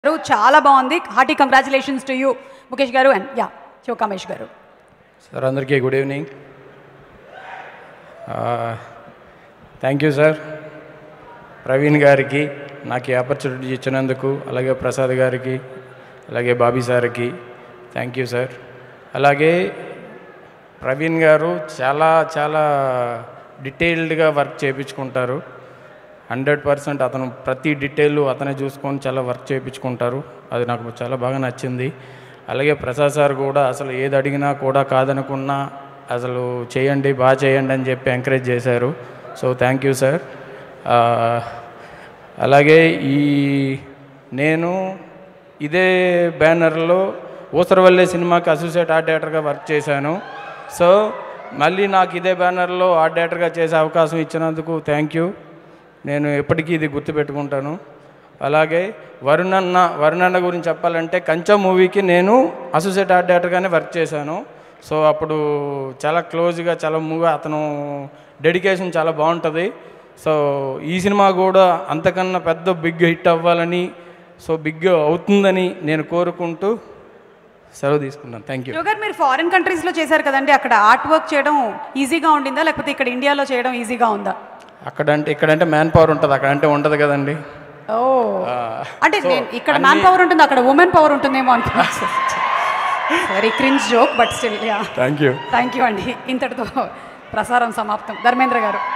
గారు చాలా బాగుంది hearty congratulations to you Mukesh garu and yeah Shiva Kamesh garu sir అందరికీ good evening thank you sir Praveen గారికి నాకు ఈ ఆపర్చునిటీ ఇచ్చినందుకు అలాగే ప్రసాద్ గారికి అలాగే బాబీ సార్కి థ్యాంక్ యూ సార్ అలాగే ప్రవీణ్ గారు చాలా చాలా డీటెయిల్డ్గా వర్క్ చేయించుకుంటారు హండ్రెడ్ పర్సెంట్ అతను ప్రతి డీటెయిల్ అతనే చూసుకొని చాలా వర్క్ చేయించుకుంటారు అది నాకు చాలా బాగా నచ్చింది అలాగే ప్రసాద్ సార్ కూడా అసలు ఏది అడిగినా కూడా కాదనుకున్నా అసలు చేయండి బాగా చేయండి అని చెప్పి ఎంకరేజ్ చేశారు సో థ్యాంక్ యూ సార్ అలాగే ఈ నేను ఇదే బ్యానర్లో ఊసరవల్లే సినిమాకి అసోసియేట్ ఆర్ట్ డైరెక్టర్గా వర్క్ చేశాను సో మళ్ళీ నాకు ఇదే బ్యానర్లో ఆర్ట్ డైరెక్టర్గా చేసే అవకాశం ఇచ్చినందుకు థ్యాంక్ యూ నేను ఎప్పటికీ ఇది గుర్తుపెట్టుకుంటాను అలాగే వరుణన్న వరుణన్న గురించి చెప్పాలంటే కంచా మూవీకి నేను అసోసియేట్ ఆర్ట్ డైరెక్టర్గానే వర్క్ చేశాను సో అప్పుడు చాలా క్లోజ్గా చాలా మూవీ అతను డెడికేషన్ చాలా బాగుంటుంది సో ఈ సినిమా కూడా అంతకన్నా పెద్ద బిగ్ హిట్ అవ్వాలని సో బిగ్ అవుతుందని నేను కోరుకుంటూ సెలవు తీసుకున్నాను థ్యాంక్ యూ శివ గారు మీరు ఫారిన్ కంట్రీస్లో చేశారు కదండి అక్కడ ఆర్ట్ వర్క్ చేయడం ఈజీగా ఉండిందా లేకపోతే ఇక్కడ ఇండియాలో చేయడం ఈజీగా ఉందా అక్కడంటే ఇక్కడంటే మ్యాన్ పవర్ ఉంటుంది అక్కడంటే ఉండదు కదండి ఓ అంటే నేను ఇక్కడ మ్యాన్ పవర్ ఉంటుంది అక్కడ ఉమెన్ పవర్ ఉంటుందేమో అనుకున్నాను very cringe joke but still yeah thank you thank you అండి ఇంతటితో ప్రసారం సమాప్తం ధర్మేంద్ర గారు